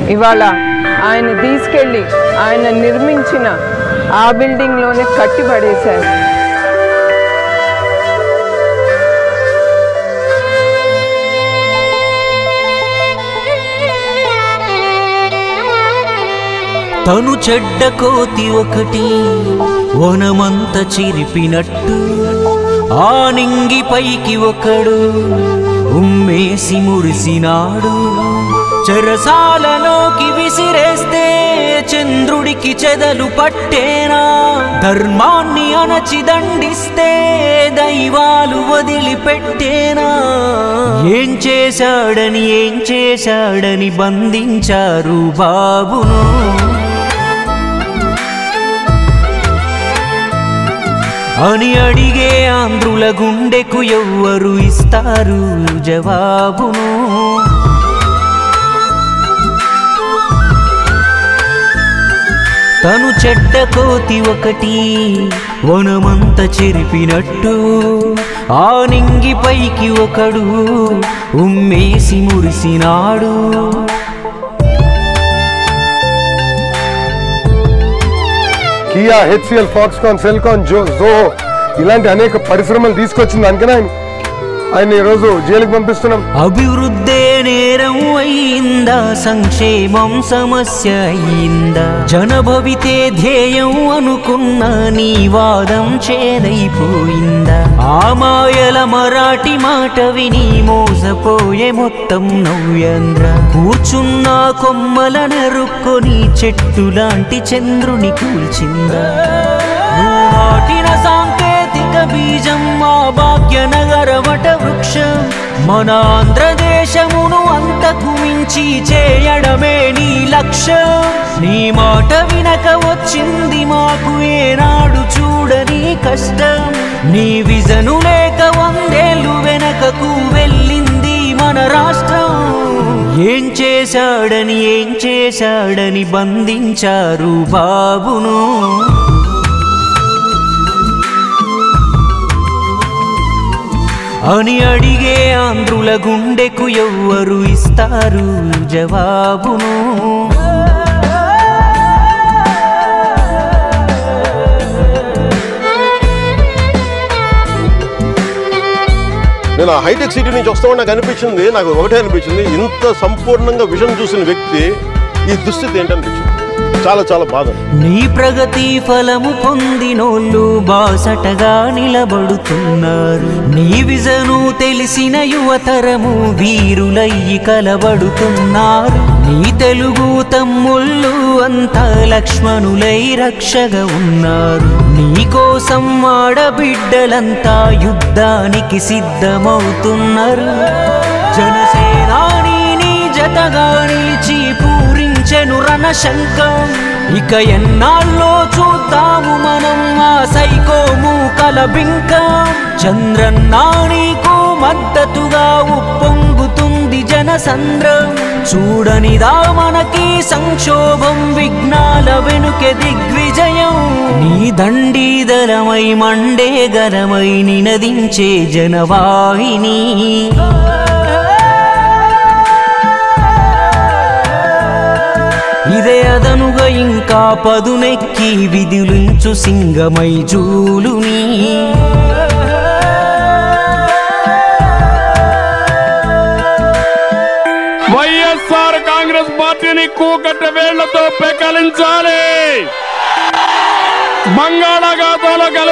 ఇవాళ ఆయన తీసుకెళ్ళి ఆయన నిర్మించిన ఆ బిల్డింగ్లోనే కట్టి పడేశారు తను చెడ్డ కోతి ఒకటి వనమంత చిరిపినట్టు ఆ నింగి పైకి ఒకడు ఉమ్మేసి మురిసినాడు చెరసాలలోకి విసిరేస్తే చంద్రుడికి చెదలు పట్టేనా ధర్మాన్ని అణచి దండిస్తే దైవాలు వదిలిపెట్టేనా ఏం చేశాడని ఏం చేశాడని బంధించారు బాబును అని అడిగే ఆంధ్రుల గుండెకు ఎవ్వరు ఇస్తారు జవాబును తను చెడ్డ కోతి ఒకటి వనమంత చెరిపినట్టు ఆ నింగి పైకి ఒకడు ఉమ్మేసి మురిసినాడు కియా హెచ్సిఎల్ ఫాక్స్కాన్ సెల్కాన్ జో జోహో ఇలాంటి అనేక పరిశ్రమలు తీసుకొచ్చింది అందుకనే ఆయన ఆయన ఈరోజు జైలుకి పంపిస్తున్నాం అభివృద్ధే నేరం అయిందా సంక్షేమం సమస్య అయిందా జనభవితే ధ్యేయం అనుకున్న నీ వాదం చేదైపోయిందా ఆ మాయల మరాఠీ మాట విని మోసపోయే మొత్తం నవ్యాంధ్ర కూర్చున్న కొమ్మల నెరుక్కొని చెట్టు లాంటి చంద్రుని కూల్చిందా నువ్వు నాటిన సాంకేతిక బీజం మా భాగ్యనగర వట వృక్షం మన ఆంధ్రదేశమును అంతకు మించి చేయడమే నీ లక్ష్యం నీ మాట వినక వచ్చింది మాకు ఏనాడు చూడని కష్టం నీ విజను లేక వందేళ్ళు వెనకకు వెళ్ళింది మన రాష్ట్రం ఏం చేశాడని ఏం చేశాడని బంధించారు బాబును అని అడిగే ఆంధ్రుల గుండెకు ఎవ్వరు ఇస్తారు జవాబును నేను ఆ హైటెక్ సిటీ నుంచి వస్తామని నాకు అనిపించింది నాకు ఒకటే అనిపించింది ఇంత సంపూర్ణంగా విజన్ చూసిన వ్యక్తి ఈ దుస్థితి ఏంటనిపించింది చాలా చాలా బాధ నీ ప్రగతి ఫలము పొందినోళ్ళు బాసటగా నిలబడుతున్నారు నీ విజను తెలిసిన యువతరము వీరులయ్యి కలబడుతున్నారు నీ తెలుగు తమ్ముళ్ళు అంతా లక్ష్మణులై రక్షగా ఉన్నారు నీ కోసం ఆడబిడ్డలంతా యుద్ధానికి సిద్ధమవుతున్నారు జనసేనాని నీ జతగా నిలిచి పూరించెను రణశంఖం ఇక ఎన్నాళ్ళో చూద్దాము మనం ఆ సైకోము కలబింకం చంద్రన్నా నీకు మద్దతుగా ఉప్పొంగుతుంది జనసంద్రం చూడనిదా మనకి సంక్షోభం విఘ్నాల వెనుకె దిగ్విజయం నీ దండీదలమై మండే గరమై నినదించే జనవాహిని ఇదే అదనుగా ఇంకా పదునెక్కి విధులించు సింగమై జూలుని వైఎస్ఆర్ కాంగ్రెస్ పార్టీని కూకట్ట వేళ్లతో పెకలించాలి బంగాళాఖాతంలో